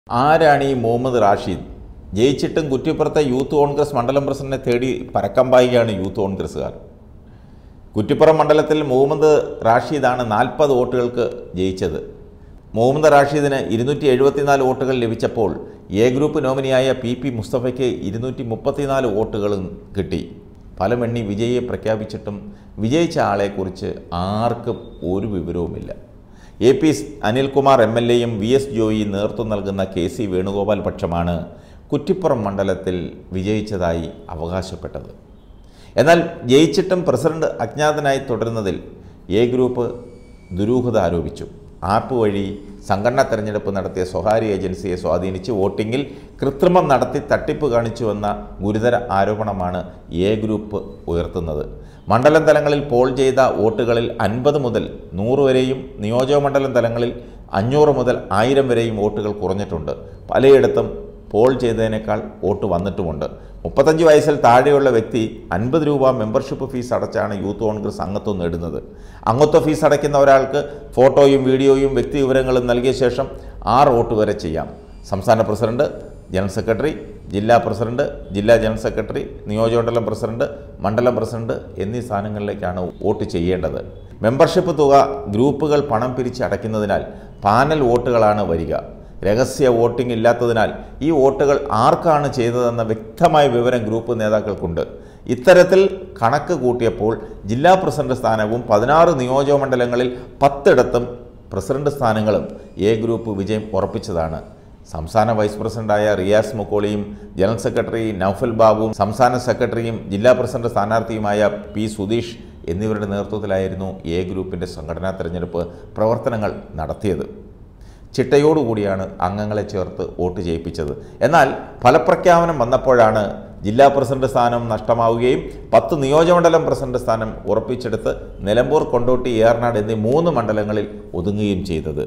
ആരാണ് ഈ മുഹമ്മദ് റാഷിദ് ജയിച്ചിട്ടും കുറ്റിപ്പുറത്തെ യൂത്ത് കോൺഗ്രസ് മണ്ഡലം പ്രസിഡന്റിനെ തേടി പരക്കം പായുകയാണ് യൂത്ത് കോൺഗ്രസ്സുകാർ കുറ്റിപ്പുറം മണ്ഡലത്തിൽ മുഹമ്മദ് റാഷിദാണ് നാൽപ്പത് വോട്ടുകൾക്ക് ജയിച്ചത് മുഹമ്മദ് റാഷിദിന് ഇരുന്നൂറ്റി എഴുപത്തിനാല് വോട്ടുകൾ ലഭിച്ചപ്പോൾ എ ഗ്രൂപ്പ് നോമിനിയായ പി പി മുസ്തഫയ്ക്ക് ഇരുന്നൂറ്റി മുപ്പത്തിനാല് വോട്ടുകളും കിട്ടി ഫലമെണ്ണി വിജയിയെ പ്രഖ്യാപിച്ചിട്ടും വിജയിച്ച ആളെക്കുറിച്ച് ആർക്കും ഒരു വിവരവുമില്ല A P Anilkumar M L എയും വി എസ് ജോയി നേതൃത്വം നൽകുന്ന കെ സി വേണുഗോപാൽ പക്ഷമാണ് കുറ്റിപ്പുറം മണ്ഡലത്തിൽ വിജയിച്ചതായി അവകാശപ്പെട്ടത് എന്നാൽ ജയിച്ചിട്ടും പ്രസിഡന്റ് അജ്ഞാതനായി തുടരുന്നതിൽ എ ഗ്രൂപ്പ് ദുരൂഹത ആരോപിച്ചു ആപ്പ് വഴി സംഘടനാ തെരഞ്ഞെടുപ്പ് നടത്തിയ സ്വകാര്യ ഏജൻസിയെ സ്വാധീനിച്ച് വോട്ടിങ്ങിൽ കൃത്രിമം നടത്തി തട്ടിപ്പ് കാണിച്ചുവെന്ന ഗുരുതര ആരോപണമാണ് എ ഗ്രൂപ്പ് ഉയർത്തുന്നത് മണ്ഡലം തലങ്ങളിൽ പോൾ ചെയ്ത വോട്ടുകളിൽ അൻപത് മുതൽ നൂറ് വരെയും നിയോജകമണ്ഡലം തലങ്ങളിൽ അഞ്ഞൂറ് മുതൽ ആയിരം വരെയും വോട്ടുകൾ കുറഞ്ഞിട്ടുണ്ട് പലയിടത്തും പോൾ ചെയ്തതിനേക്കാൾ വോട്ട് വന്നിട്ടുമുണ്ട് മുപ്പത്തഞ്ച് വയസ്സിൽ താഴെയുള്ള വ്യക്തി അൻപത് രൂപ മെമ്പർഷിപ്പ് ഫീസ് അടച്ചാണ് യൂത്ത് കോൺഗ്രസ് അംഗത്വം നേടുന്നത് അംഗത്വ ഫീസ് അടയ്ക്കുന്ന ഒരാൾക്ക് ഫോട്ടോയും വീഡിയോയും വ്യക്തി വിവരങ്ങളും നൽകിയ ശേഷം ആറ് വോട്ട് വരെ ചെയ്യാം സംസ്ഥാന പ്രസിഡന്റ് ജനറൽ സെക്രട്ടറി ജില്ലാ പ്രസിഡന്റ് ജില്ലാ ജനറൽ സെക്രട്ടറി നിയോജകമണ്ഡലം പ്രസിഡന്റ് മണ്ഡലം പ്രസിഡന്റ് എന്നീ സ്ഥാനങ്ങളിലേക്കാണ് വോട്ട് ചെയ്യേണ്ടത് മെമ്പർഷിപ്പ് തുക ഗ്രൂപ്പുകൾ പണം പിരിച്ച് അടയ്ക്കുന്നതിനാൽ പാനൽ വോട്ടുകളാണ് വരിക രഹസ്യ വോട്ടിംഗ് ഇല്ലാത്തതിനാൽ ഈ വോട്ടുകൾ ആർക്കാണ് ചെയ്തതെന്ന വ്യക്തമായ വിവരം ഗ്രൂപ്പ് നേതാക്കൾക്കുണ്ട് ഇത്തരത്തിൽ കണക്ക് കൂട്ടിയപ്പോൾ ജില്ലാ പ്രസിഡന്റ് സ്ഥാനവും പതിനാറ് നിയോജകമണ്ഡലങ്ങളിൽ പത്തിടത്തും പ്രസിഡന്റ് സ്ഥാനങ്ങളും എ ഗ്രൂപ്പ് വിജയം ഉറപ്പിച്ചതാണ് സംസ്ഥാന വൈസ് പ്രസിഡന്റായ റിയാസ് മുക്കോളിയും ജനറൽ സെക്രട്ടറി നൌഫൽ ബാബുവും സംസ്ഥാന സെക്രട്ടറിയും ജില്ലാ പ്രസിഡന്റ് സ്ഥാനാർത്ഥിയുമായ പി സുധീഷ് എന്നിവരുടെ നേതൃത്വത്തിലായിരുന്നു എ ഗ്രൂപ്പിൻ്റെ സംഘടനാ തെരഞ്ഞെടുപ്പ് പ്രവർത്തനങ്ങൾ നടത്തിയത് ചിട്ടയോടുകൂടിയാണ് അംഗങ്ങളെ ചേർത്ത് വോട്ട് ചെയ്യിപ്പിച്ചത് എന്നാൽ ഫലപ്രഖ്യാപനം വന്നപ്പോഴാണ് ജില്ലാ പ്രസിഡന്റ് സ്ഥാനം നഷ്ടമാവുകയും പത്ത് നിയോജകമണ്ഡലം പ്രസിഡന്റ് സ്ഥാനം ഉറപ്പിച്ചെടുത്ത് നിലമ്പൂർ കൊണ്ടോട്ടി ഏറനാട് എന്നീ മൂന്ന് മണ്ഡലങ്ങളിൽ ഒതുങ്ങുകയും ചെയ്തത്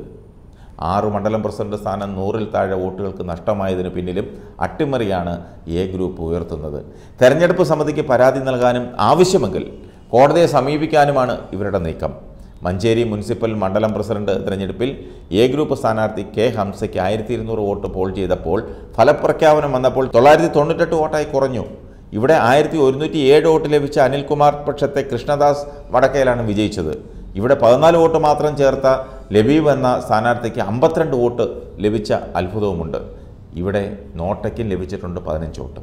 ആറ് മണ്ഡലം പ്രസിഡന്റ് സ്ഥാനം നൂറിൽ താഴെ വോട്ടുകൾക്ക് നഷ്ടമായതിനു പിന്നിലും അട്ടിമറിയാണ് എ ഗ്രൂപ്പ് ഉയർത്തുന്നത് തെരഞ്ഞെടുപ്പ് സമിതിക്ക് പരാതി നൽകാനും ആവശ്യമെങ്കിൽ കോടതിയെ സമീപിക്കാനുമാണ് ഇവരുടെ നീക്കം മഞ്ചേരി മുനിസിപ്പൽ മണ്ഡലം പ്രസിഡന്റ് തെരഞ്ഞെടുപ്പിൽ എ ഗ്രൂപ്പ് സ്ഥാനാർത്ഥി കെ ഹംസയ്ക്ക് ആയിരത്തി ഇരുന്നൂറ് വോട്ട് പോൾ ചെയ്തപ്പോൾ ഫലപ്രഖ്യാപനം വന്നപ്പോൾ തൊള്ളായിരത്തി തൊണ്ണൂറ്റെട്ട് വോട്ടായി കുറഞ്ഞു ഇവിടെ ആയിരത്തി ഒരുന്നൂറ്റി ഏഴ് വോട്ട് ലഭിച്ച അനിൽകുമാർ പക്ഷത്തെ കൃഷ്ണദാസ് വടക്കയിലാണ് വിജയിച്ചത് ഇവിടെ പതിനാല് വോട്ട് മാത്രം ചേർത്ത ലബീബ് എന്ന സ്ഥാനാർത്ഥിക്ക് അമ്പത്തിരണ്ട് വോട്ട് ലഭിച്ച അത്ഭുതവുമുണ്ട് ഇവിടെ നോട്ടയ്ക്കും ലഭിച്ചിട്ടുണ്ട് പതിനഞ്ച് വോട്ട്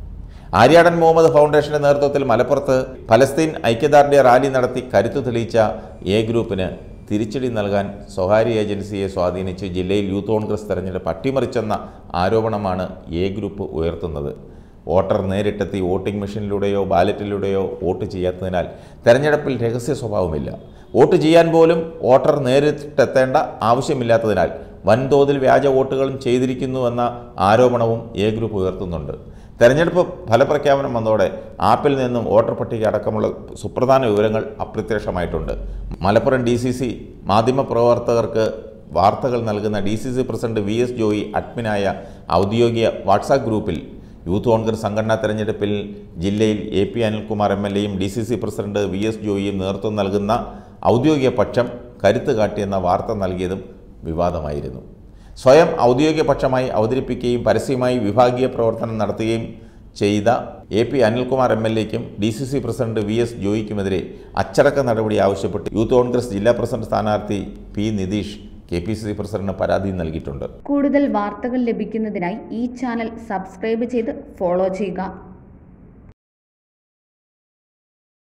ആര്യാടൻ മുഹമ്മദ് ഫൗണ്ടേഷന്റെ നേതൃത്വത്തിൽ മലപ്പുറത്ത് ഫലസ്തീൻ ഐക്യദാർഢ്യ റാലി നടത്തി കരുത്തു തെളിയിച്ച എ ഗ്രൂപ്പിന് തിരിച്ചടി നൽകാൻ സ്വകാര്യ ഏജൻസിയെ സ്വാധീനിച്ച് ജില്ലയിൽ യൂത്ത് കോൺഗ്രസ് തെരഞ്ഞെടുപ്പ് അട്ടിമറിച്ചെന്ന ആരോപണമാണ് എ ഗ്രൂപ്പ് ഉയർത്തുന്നത് വോട്ടർ നേരിട്ടെത്തി വോട്ടിംഗ് മെഷീനിലൂടെയോ ബാലറ്റിലൂടെയോ വോട്ട് ചെയ്യാത്തതിനാൽ തെരഞ്ഞെടുപ്പിൽ രഹസ്യ സ്വഭാവമില്ല വോട്ട് ചെയ്യാൻ പോലും വോട്ടർ നേരിട്ടെത്തേണ്ട ആവശ്യമില്ലാത്തതിനാൽ വൻതോതിൽ വ്യാജ വോട്ടുകളും ചെയ്തിരിക്കുന്നുവെന്ന ആരോപണവും എ ഗ്രൂപ്പ് ഉയർത്തുന്നുണ്ട് തെരഞ്ഞെടുപ്പ് ഫലപ്രഖ്യാപനം വന്നതോടെ ആപ്പിൽ നിന്നും വോട്ടർ പട്ടിക അടക്കമുള്ള സുപ്രധാന വിവരങ്ങൾ അപ്രത്യക്ഷമായിട്ടുണ്ട് മലപ്പുറം ഡി സി സി മാധ്യമപ്രവർത്തകർക്ക് വാർത്തകൾ നൽകുന്ന D C C president V S Joy അഡ്മിനായ ഔദ്യോഗിക വാട്സാപ്പ് ഗ്രൂപ്പിൽ യൂത്ത് കോൺഗ്രസ് സംഘടനാ തെരഞ്ഞെടുപ്പിൽ ജില്ലയിൽ A P Anilkumar M L എയും D C C president V S ജോയിയും നേതൃത്വം നൽകുന്ന ഔദ്യോഗിക പക്ഷം കരുത്ത് കാട്ടിയെന്ന വാർത്ത നൽകിയതും വിവാദമായിരുന്നു സ്വയം ഔദ്യോഗിക പക്ഷമായി അവതരിപ്പിക്കുകയും പരസ്യമായി വിഭാഗീയ പ്രവർത്തനം നടത്തുകയും ചെയ്ത A P Anilkumar M L എക്കും D C C president V S ജോയിക്കുമെതിരെ അച്ചടക്ക നടപടി ആവശ്യപ്പെട്ട് യൂത്ത് കോൺഗ്രസ് ജില്ലാ പ്രസിഡന്റ് സ്ഥാനാർത്ഥി P Nitheesh K P C C പ്രസിഡന്റിന് പരാതി നൽകിയിട്ടുണ്ട് കൂടുതൽ വാർത്തകൾ ലഭിക്കുന്നതിനായി ഈ ചാനൽ സബ്സ്ക്രൈബ് ചെയ്ത് ഫോളോ ചെയ്യുക